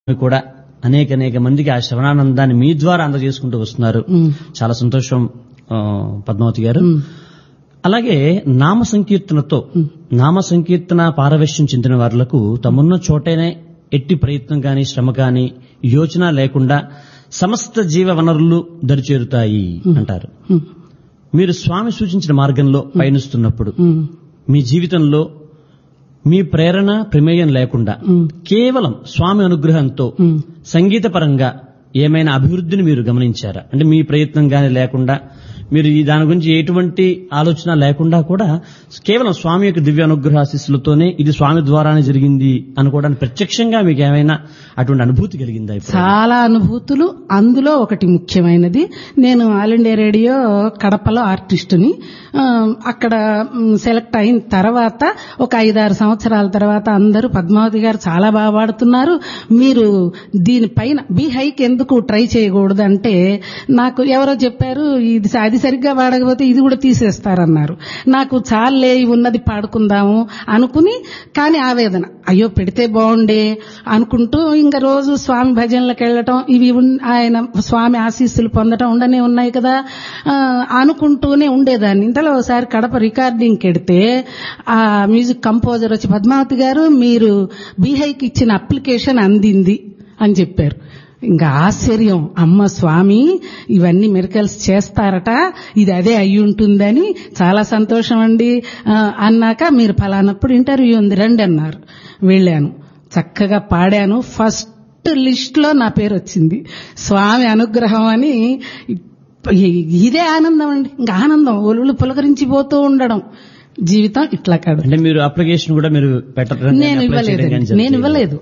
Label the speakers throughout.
Speaker 1: కూడా అనేక అనేక మందికి ఆ శ్రవణానందాన్ని మీ ద్వారా అందజేసుకుంటూ వస్తున్నారు
Speaker 2: ఉమ్,
Speaker 1: చాలా సంతోషం ఆ, పద్మావతి గారు
Speaker 2: ఉమ్,
Speaker 1: అలాగే నామ సంకీర్తనతో నామ సంకీర్తన పారవశ్యం చెందిన వారులకు తమున్న చోటనే ఎట్టి ప్రయత్నం కాని శ్రమ కాని యోచన లేకుండా సమస్త జీవ వనరులు దరిచేరుతాయి అంటారు
Speaker 2: ఉమ్,
Speaker 1: మీరు స్వామి సూచించిన మార్గంలో పయనిస్తున్నప్పుడు
Speaker 2: ఉమ్,
Speaker 1: మీ జీవితంలో మీ ప్రేరణ ప్రమేయం లేకుండా
Speaker 2: ఉమ్,
Speaker 1: కేవలం స్వామి అనుగ్రహంతో
Speaker 2: ఉమ్.
Speaker 1: సంగీత పరంగా ఏమైనా అభివృద్ధిని మీరు గమనించారా అంటే మీ ప్రయత్నం గాని లేకుండా మీరు ఈ దాని గురించి ఎటువంటి ఆలోచన లేకుండా కూడా కేవలం స్వామి యొక్క దివ్య అనుగ్రహ ఆశీస్సులతోనే ఇది స్వామి ద్వారానే జరిగింది అనుకోవడానికి ప్రత్యక్షంగా మీకు ఏమైనా అటువంటి అనుభూతి కలిగిందా ఇప్పుడు?
Speaker 2: చాలా అనుభూతులు అందులో ఒకటి ముఖ్యమైనది నేను ఆల్ ఇండియా రేడియో కడపలో ఆర్టిస్టుని ఆ, అక్కడ మ్, సెలెక్ట్ అయిన తర్వాత ఒక ఐదారు సంవత్సరాల తర్వాత అందరూ పద్మావతి గారు చాలా బాగా పాడుతున్నారు మీరు దీనిపైన బి హైక్ ఎందుకు ట్రై చేయకూడదు అంటే నాకు ఎవరో చెప్పారు ఇది అది సరిగ్గా పాడకపోతే ఇది కూడా తీసేస్తారన్నారు నాకు చాలే ఇవి ఉన్నది పాడుకుందాము అనుకుని కానీ ఆవేదన అయ్యో పెడితే బాగుండే అనుకుంటూ ఇంకా రోజు స్వామి భజనలకు వెళ్ళటం ఇవి ఉన్- ఆయన స్వామి ఆశీస్సులు పొందటం ఉండనే ఉన్నాయి కదా ఆ, అనుకుంటూనే ఉండేదాన్ని ఇంతలో ఒకసారి కడప రికార్డింగ్కి వెడితే ఆ మ్యూజిక్ కంపోజర్ వచ్చి పద్మావతి గారు మీరు బీహైకి ఇచ్చిన అప్లికేషన్ అందింది అని చెప్పారు ఇంకా ఆశ్చర్యం అమ్మ స్వామి ఇవన్నీ మెరికల్స్ చేస్తారట ఇది అదే అయి ఉంటుందని చాలా సంతోషం అండి ఆ, అన్నాక మీరు ఫలానప్పుడు ఇంటర్వ్యూ ఉంది రండి అన్నారు వెళ్ళాను చక్కగా పాడాను ఫస్ట్ లిస్ట్ లో నా పేరు వచ్చింది స్వామి అనుగ్రహం అని ఇ- ఇదే ఆనందం అండి ఇంకా ఆనందం ఒలులు పులకరించిపోతూ ఉండడం జీవితం ఇట్లా కాదు
Speaker 1: అంటే మీరు అప్లికేషన్ కూడా మీరు పెట్టడం కానీ,
Speaker 2: నేను
Speaker 1: apply చేయడం కానీ
Speaker 2: ఇవ్వలేదు
Speaker 1: జరగలేదు.
Speaker 2: నేను ఇవ్వలేదు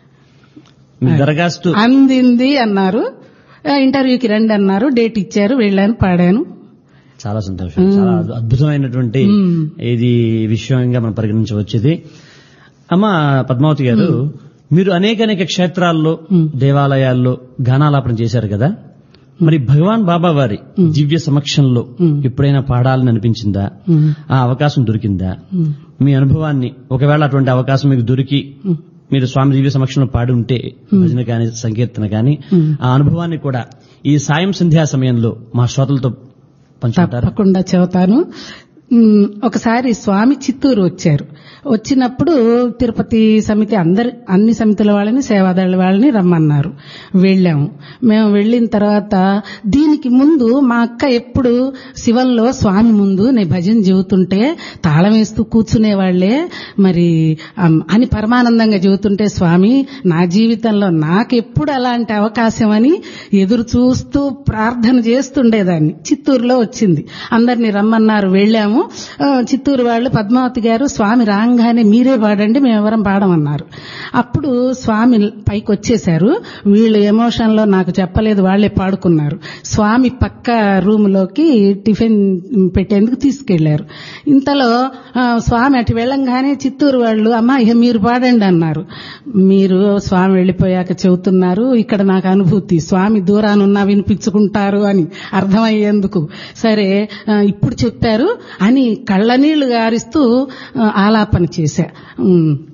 Speaker 1: మీ దరఖాస్తు
Speaker 2: అందింది అన్నారు ఆ, ఇంటర్వ్యూకి రండి అన్నారు డేట్ ఇచ్చారు వెళ్ళాను పాడాను
Speaker 1: చాలా సంతోషం చాలా అద్భు- అద్భుతమైనటువంటి
Speaker 2: మ్మ్.
Speaker 1: ఇది విషయంగా మనం పరిగణించవచ్చు ఇది అమ్మ పద్మావతి గారు మీరు అనేక అనేక క్షేత్రాల్లో
Speaker 2: మ్మ్.
Speaker 1: దేవాలయాల్లో గానాలాపన చేశారు కదా మరి భగవాన్ బాబా వారి దివ్య సమక్షంలో
Speaker 2: మ్మ్.
Speaker 1: ఎప్పుడైనా పాడాలని అనిపించిందా
Speaker 2: ఉమ్,
Speaker 1: ఆ అవకాశం దొరికిందా
Speaker 2: ఉమ్,
Speaker 1: మీ అనుభవాన్ని ఒకవేళ అటువంటి అవకాశం మీకు దొరికి
Speaker 2: ఉమ్.
Speaker 1: మీరు స్వామి దివ్య సమక్షంలో పాడి ఉంటే భజన కానీ సంకీర్తన కానీ
Speaker 2: మ్మ్.
Speaker 1: ఆ అనుభవాన్ని కూడా ఈ సాయం సంధ్యా సమయంలో మా శ్రోతలతో పంచుకుంటారా
Speaker 2: తప్పకుండా చెబుతాను ఉమ్, ఒకసారి స్వామి చిత్తూరు వచ్చారు వచ్చినప్పుడు తిరుపతి సమితి అందరి అన్ని సమితుల వాళ్ళని సేవాదళ వాళ్ళని రమ్మన్నారు వెళ్ళాము మేము వెళ్ళిన తర్వాత దీనికి ముందు మా అక్క ఎప్పుడు శివంలో స్వామి ముందు నేను భజన చెబుతుంటే తాళం వేస్తూ కూర్చునే వాళ్లే మరి అమ్, అని పరమానందంగా చెబుతుంటే స్వామి నా జీవితంలో నాకెప్పుడు అలాంటి అవకాశం అని ఎదురు చూస్తూ ప్రార్థన చేస్తుండేదాన్ని చిత్తూరులో వచ్చింది అందరిని రమ్మన్నారు వెళ్ళాము ఆ, చిత్తూరు వాళ్ళు పద్మావతి గారు స్వామి రాగానే మీరే పాడండి మేమెవరం పాడమన్నారు అప్పుడు స్వామి పైకి వచ్చేశారు వీళ్ళు ఎమోషన్ లో నాకు చెప్పలేదు వాళ్లే పాడుకున్నారు స్వామి పక్క రూమ్ లోకి టిఫిన్ పెట్టేందుకు తీసుకెళ్లారు ఇంతలో ఆ, స్వామి అటు వెళ్ళంగానే చిత్తూరు వాళ్ళు అమ్మా ఇక మీరు పాడండి అన్నారు మీరు స్వామి వెళ్ళిపోయాక చెబుతున్నారు ఇక్కడ నాకు అనుభూతి స్వామి దూరానున్నా వినిపించుకుంటారు అని అర్థమయ్యేందుకు సరే ఆ, ఇప్పుడు చెప్పారు అని కళ్ళనీళ్లు గారిస్తూ ఆ, ఆలాపన చేశా ఉమ్,